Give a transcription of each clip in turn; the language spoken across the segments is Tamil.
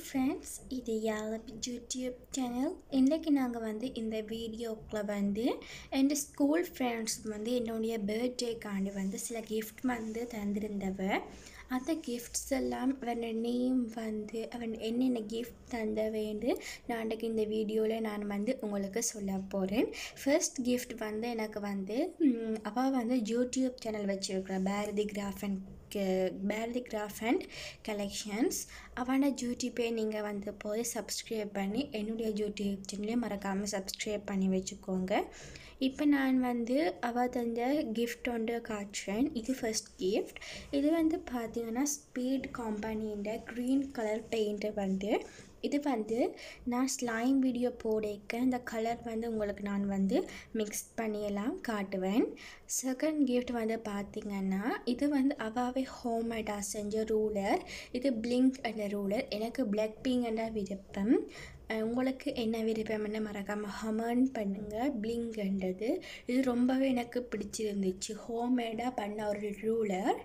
ஃப்ரெண்ட்ஸ் இது யாலப் யூடியூப் சேனல் இன்றைக்கி நாங்கள் வந்து இந்த வீடியோக்கில் வந்து என் ஸ்கூல் ஃப்ரெண்ட்ஸ் வந்து என்னுடைய பர்த்டேக்காண்டி வந்து சில கிஃப்ட் வந்து தந்திருந்தவ அந்த கிஃப்ட்ஸ் எல்லாம் அவன் நேம் வந்து அவன் என்னென்ன கிஃப்ட் தந்தவேண்டு நான் அன்றைக்கி இந்த வீடியோவில் நான் வந்து உங்களுக்கு சொல்ல போகிறேன் ஃபர்ஸ்ட் கிஃப்ட் வந்து எனக்கு வந்து ம், அவள் வந்து யூடியூப் சேனல் வச்சுருக்குற Bharathi craft and Bharathi craft and collections அவனோட யூடியூப்பே நீங்கள் வந்து போய் சப்ஸ்கிரைப் பண்ணி என்னுடைய யூடியூப் சேனலையும் மறக்காமல் சப்ஸ்கிரைப் பண்ணி வச்சுக்கோங்க இப்போ நான் வந்து அவள் தந்த கிஃப்ட் ஒன்று காட்டுறேன் இது ஃபர்ஸ்ட் கிஃப்ட் இது வந்து பார்த்தீங்கன்னா ஸ்பீட் கம்பெனின்ற க்ரீன் கலர் பெயிண்ட்டு வந்து இது வந்து நான் ஸ்லைம் வீடியோ போடைக்க இந்த கலர் வந்து உங்களுக்கு நான் வந்து மிக்ஸ் பண்ணியெல்லாம் காட்டுவேன் செகண்ட் கிஃப்ட் வந்து பார்த்திங்கன்னா இது வந்து அவாவே ஹோம்மேடாக செஞ்ச ரூலர் இது பிளிங்க் என்ற ரூலர் எனக்கு பிளாக் பிங்க் என்ற விருப்பம் அஹ் உங்களுக்கு என்ன விருப்பம்னு மறக்காமல் கமெண்ட் பண்ணுங்கள் பிளிங்க்ன்றது இது ரொம்பவே எனக்கு பிடிச்சிருந்துச்சு ஹோம்மேடாக பண்ண ஒரு ரூலர்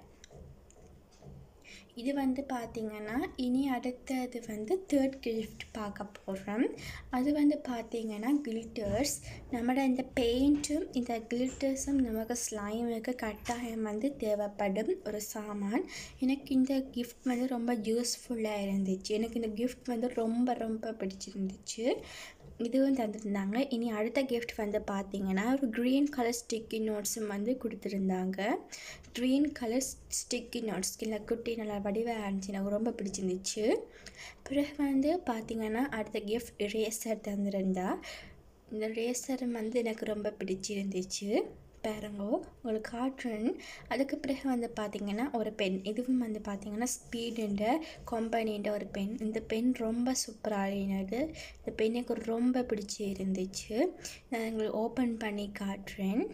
இது வந்து பார்த்திங்கன்னா இனி அடுத்தது வந்து தேர்ட் கிஃப்ட் பார்க்க போகிறோம் அது வந்து பார்த்திங்கன்னா கிளிட்டர்ஸ் நம்மளோட இந்த பெயிண்ட்டும் இந்த கிளிட்டர்ஸும் நமக்கு ஸ்லைமுக்கு கட்டாயம் வந்து தேவைப்படும் ஒரு சாமான் எனக்கு இந்த கிஃப்ட் வந்து ரொம்ப யூஸ்ஃபுல்லாக இருந்துச்சு எனக்கு இந்த கிஃப்ட் வந்து ரொம்ப ரொம்ப பிடிச்சிருந்துச்சு இதுவும் தந்துருந்தாங்க இனி அடுத்த கிஃப்ட் வந்து பார்த்தீங்கன்னா ஒரு க்ரீன் கலர் ஸ்டிக்கி நோட்ஸும் வந்து கொடுத்துருந்தாங்க க்ரீன் கலர் ஸ்டிக்கி நோட்ஸ் இல்லை குட்டி நல்லா வடிவாக இருந்துச்சு எனக்கு ரொம்ப பிடிச்சிருந்துச்சு பிறகு வந்து பார்த்தீங்கன்னா அடுத்த கிஃப்ட் ரேசர் தந்திருந்தா இந்த ரேசர் வந்து எனக்கு ரொம்ப பிடிச்சிருந்துச்சு பாருங்கோ உங்களுக்கு காட்டுறேன் அதுக்கு பிறகு வந்து பார்த்தீங்கன்னா ஒரு பென் இதுவும் வந்து பார்த்தீங்கன்னா ஸ்பீடுன்ற கம்பெனின்ற ஒரு பென் இந்த பென் ரொம்ப சூப்பராக எனக்கு இந்த பென் எனக்கு ரொம்ப பிடிச்சி இருந்துச்சு நான் உங்களுக்கு ஓப்பன் பண்ணி காட்டுறேன்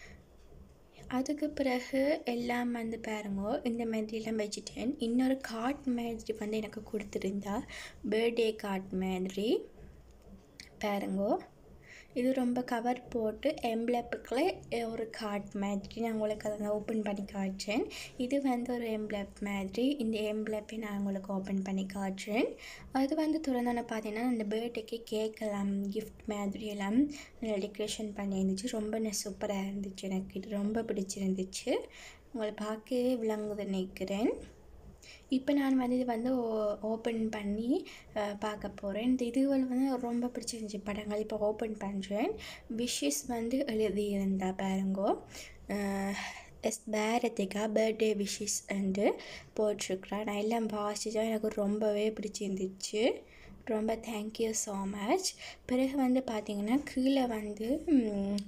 அதுக்கு பிறகு எல்லாம் வந்து பாருங்க இந்த மாதிரிலாம் வச்சுட்டேன் இன்னொரு கார்ட் மாதிரி வந்து எனக்கு கொடுத்துருந்தா பர்த்டே கார்ட் மாதிரி பாருங்கோ இது ரொம்ப கவர் போட்டு எம்ப்ளப்புக்குள்ள ஒரு கார்ட் மாதிரி நான் உங்களுக்கு அதை ஓப்பன் பண்ணி காட்டுறேன் இது வந்து ஒரு எம்ப்ளப் மாதிரி இந்த எம்ப்ளப்பை நான் உங்களுக்கு ஓப்பன் பண்ணி காட்டுறேன் அது வந்து திறந்தோன்னே பார்த்தீங்கன்னா இந்த பர்த்டேக்கு கேட்கலாம் கிஃப்ட் மாதிரி எல்லாம் நல்லா டெக்கரேஷன் பண்ணியிருந்துச்சு ரொம்ப சூப்பராக இருந்துச்சு எனக்கு இது ரொம்ப பிடிச்சிருந்துச்சு உங்களை பார்க்கவே விளங்குது நினைக்கிறேன் இப்போ நான் வந்து இது வந்து ஓப்பன் பண்ணி அஹ், பார்க்க போகிறேன் இந்த இதுகள் வந்து ரொம்ப பிடிச்சிருந்துச்சு படங்கள் இப்போ ஓப்பன் பண்ணுறேன் விஷஸ் வந்து எழுதியிருந்தா பாருங்கோ அஹ், எஸ் பாரதிகா பர்த்டே விஷஸ் என்று போட்டிருக்கிறேன் நான் எல்லாம் வாசிச்சா எனக்கு ரொம்பவே பிடிச்சிருந்துச்சு ரொம்ப தேங்க்யூ ஸோ மச் பிறகு வந்து பார்த்திங்கன்னா கீழே வந்து ம்,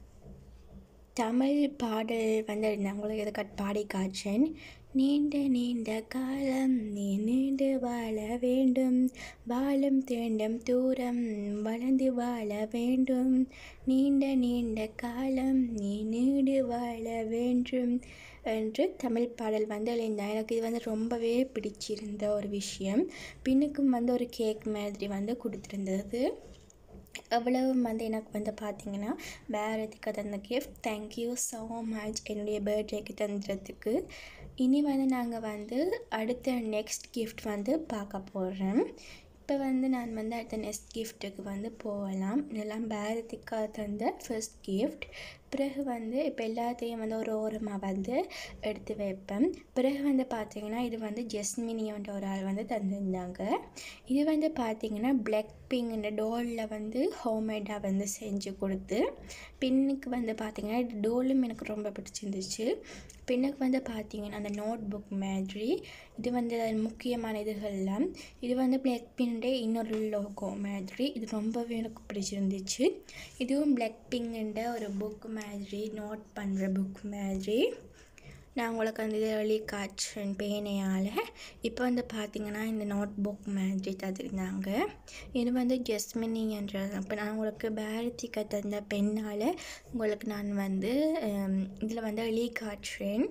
தமிழ் பாடல் வந்து நான் உங்களுக்கு இதை கட் பாடி காய்ச்சேன் நீண்ட நீண்ட காலம் நீ நீண்டு வாழ வேண்டும் வாழும் தேண்டும் தூரம் வளர்ந்து வாழ வேண்டும் நீண்ட நீண்ட காலம் நீ நீண்டு வாழ வேண்டும் என்று தமிழ் பாடல் வந்து எழுந்தேன் எனக்கு இது வந்து ரொம்பவே பிடிச்சிருந்த ஒரு விஷயம் பின்னுக்கும் வந்து ஒரு கேக் மாதிரி வந்து கொடுத்துருந்தது அவ்வளவு வந்து எனக்கு வந்து பார்த்தீங்கன்னா பாரதிக்கு தந்த கிஃப்ட் தேங்க்யூ ஸோ மச் என்னுடைய பர்த்டேக்கு தந்துறதுக்கு இனி வந்து நாங்கள் வந்து அடுத்த நெக்ஸ்ட் கிஃப்ட் வந்து பார்க்க போகிறோம் இப்போ வந்து நான் வந்து அடுத்த நெக்ஸ்ட் கிஃப்ட்டுக்கு வந்து போகலாம் இதெல்லாம் பாரதிக்கா தந்த ஃபர்ஸ்ட் கிஃப்ட் பிறகு வந்து இப்போ எல்லாத்தையும் வந்து ஒரு ஓரமாக வந்து எடுத்து வைப்பேன் பிறகு வந்து பார்த்தீங்கன்னா இது வந்து ஜெஸ்மினியோன்ற ஒரு ஆள் வந்து தந்திருந்தாங்க இது வந்து பார்த்தீங்கன்னா பிளாக் பிங்க்ன்ற டோலில் வந்து ஹோம்மேடாக வந்து செஞ்சு கொடுத்து பின்னுக்கு வந்து பார்த்தீங்கன்னா இது டோலும் எனக்கு ரொம்ப பிடிச்சிருந்துச்சு பின்னுக்கு வந்து பார்த்தீங்கன்னா அந்த நோட் புக் மாதிரி இது வந்து அதில் முக்கியமான இதுகள்லாம் இது வந்து பிளாக் பின்னுடைய இன்னொரு லோகோ மாதிரி இது ரொம்பவே எனக்கு பிடிச்சிருந்துச்சு இதுவும் பிளாக் பிங்க்ன்ற ஒரு புக் மாதிரி நோட் பண்ணுற புக் மாதிரி நான் உங்களுக்கு அந்த இதை எழுதி காய்ச்சேன் பேனையால் இப்போ வந்து பார்த்தீங்கன்னா இந்த நோட் புக் மாதிரி தந்துருந்தாங்க இது வந்து ஜெஸ்மினி என்ற இப்போ நான் உங்களுக்கு பாரதிக்கு தந்த பெண்ணால் உங்களுக்கு நான் வந்து இதில் வந்து எழுதி காட்டுறேன்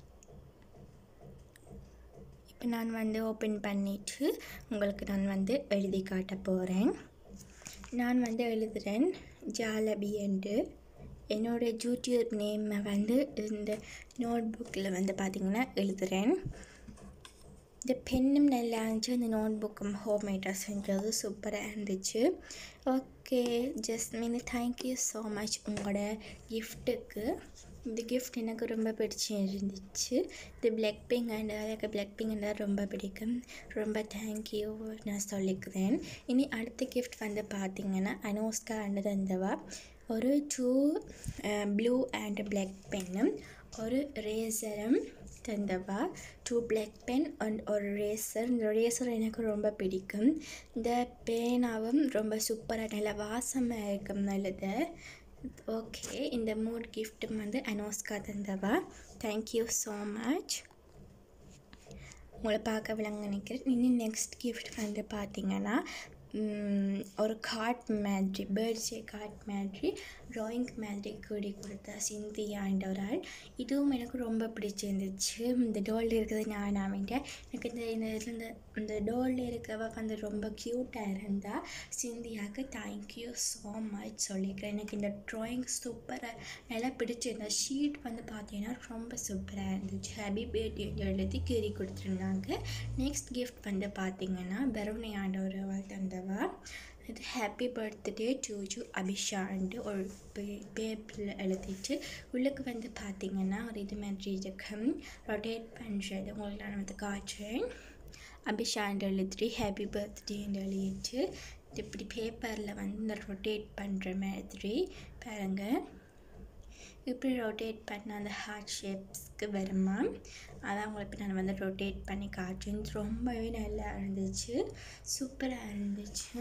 இப்போ நான் வந்து ஓப்பன் பண்ணிவிட்டு உங்களுக்கு நான் வந்து எழுதி காட்ட போகிறேன் நான் வந்து எழுதுகிறேன் ஜாலபி என்று என்னோடய யூடியூப் நேமை வந்து இந்த நோட் புக்கில் வந்து பார்த்திங்கன்னா எழுதுகிறேன் இந்த பென்னும் நல்லா இருந்துச்சு இந்த நோட் புக்கும் ஹோம் மேட்டாக செஞ்சது சூப்பராக இருந்துச்சு okay Jasmine thank you so much உங்களோட கிஃப்ட்டுக்கு இந்த கிஃப்ட் எனக்கு ரொம்ப பிடிச்சி இருந்துச்சு இது பிளாக் பிங்க் அண்ட் எனக்கு பிளாக் பிங்க் ரொம்ப பிடிக்கும் ரொம்ப தேங்க்யூ நான் சொல்லிக்கிறேன் இனி அடுத்த கிஃப்ட் வந்து பார்த்தீங்கன்னா அனோஸ்கா அண்டு தந்தவா ஒரு டூ ப்ளூ அண்ட் பிளாக் பென்னும் ஒரு ரேசரும் தந்தவா டூ பிளாக் பென் அண்ட் ஒரு ரேசர் இந்த ரேசர் எனக்கு ரொம்ப பிடிக்கும் இந்த பேனாவும் ரொம்ப சூப்பராக நல்ல வாசமாக இருக்கும் நல்லது ஓகே இந்த மூட் கிஃப்ட்டும் வந்து அனோஸ்கா தந்தவா தேங்க்யூ ஸோ மச் உங்களை பார்க்க விளங்க நினைக்கிறேன் இனி நெக்ஸ்ட் கிஃப்ட் வந்து பார்த்தீங்கன்னா ஒரு கார்ட் மாதிரி பேர்ட்ஸே கார்ட் மாதிரி ட்ராயிங் மாதிரி கூடி கொடுத்த சிந்தியான்ற ஒரு ஆள் இதுவும் எனக்கு ரொம்ப பிடிச்சிருந்துச்சு இந்த டோலில் இருக்கிறது நான் ஆமிட்டேன் எனக்கு இந்த இந்த இதில் இந்த இந்த டோலில் இருக்கவ வந்து ரொம்ப க்யூட்டாக இருந்தால் சிந்தியாவுக்கு தேங்க்யூ ஸோ மச் சொல்லிக்கிறேன் எனக்கு இந்த ட்ராயிங் சூப்பராக நல்லா பிடிச்சிருந்த ஷீட் வந்து பார்த்தீங்கன்னா ரொம்ப சூப்பராக இருந்துச்சு ஹாப்பி பர்த்டே எழுதி கீறி கொடுத்துருந்தாங்க நெக்ஸ்ட் கிஃப்ட் வந்து பார்த்தீங்கன்னா பருணை ஆண்டவர் அவள் தந்தவா இது ஹாப்பி பர்த்டே டு ஜு அபிஷான்ட்டு ஒரு பேப்பரில் எழுதிட்டு உள்ளுக்கு வந்து பார்த்தீங்கன்னா ஒரு இது மாதிரி இருக்கும் ரொட்டேட் பண்ணுறது உங்களுக்கு நான் வந்து காட்டுறேன் அபிஷான்ட்டு எழுதிட்டு ஹாப்பி பர்த்டேன்னு எழுதிட்டு இப்படி பேப்பரில் வந்து இந்த ரொட்டேட் பண்ணுற மாதிரி பாருங்கள் இப்படி ரொட்டேட் பண்ண அந்த ஹார்ட் ஷேப்ஸ்க்கு வருமா அதான் உங்களுக்கு நான் வந்து ரொட்டேட் பண்ணி காட்டுறேன் ரொம்பவே நல்லா இருந்துச்சு சூப்பராக இருந்துச்சு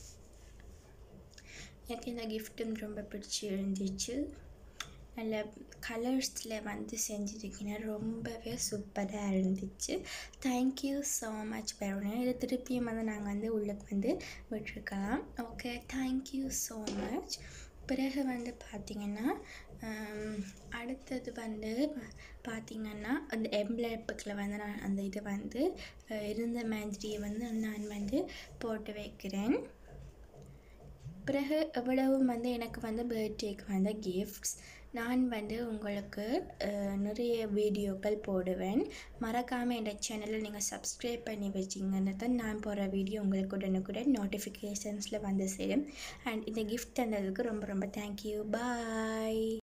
எனக்கு இந்த கிஃப்ட்டும் ரொம்ப பிடிச்சி இருந்துச்சு நல்ல கலர்ஸில் வந்து செஞ்சுருக்கீங்க ரொம்பவே சூப்பராக இருந்துச்சு தேங்க்யூ ஸோ மச் பெருனா இதை திருப்பியும் வந்து நாங்கள் வந்து உள்ளுக்கு வந்து விட்டுருக்கலாம் ஓகே தேங்க்யூ ஸோ மச் பிறகு வந்து பார்த்திங்கன்னா அடுத்தது வந்து பார்த்திங்கன்னா அந்த எம்ப்ளப்பில் வந்து நான் அந்த இது வந்து இருந்த மாதிரியை வந்து நான் வந்து போட்டு வைக்கிறேன் பிறகு எவ்வளவு வந்து எனக்கு வந்து பர்த்டேக்கு வந்த கிஃப்ட்ஸ் நான் வந்து உங்களுக்கு நிறைய வீடியோக்கள் போடுவேன் மறக்காமல் என் சேனலில் நீங்கள் சப்ஸ்கிரைப் பண்ணி வச்சிங்கன்னா தான் நான் போகிற வீடியோ உங்களுக்கு உடனுக்குடன் நோட்டிஃபிகேஷன்ஸில் வந்து சேரும் அண்ட் இந்த கிஃப்ட் தந்ததுக்கு ரொம்ப ரொம்ப தேங்க்யூ பாய்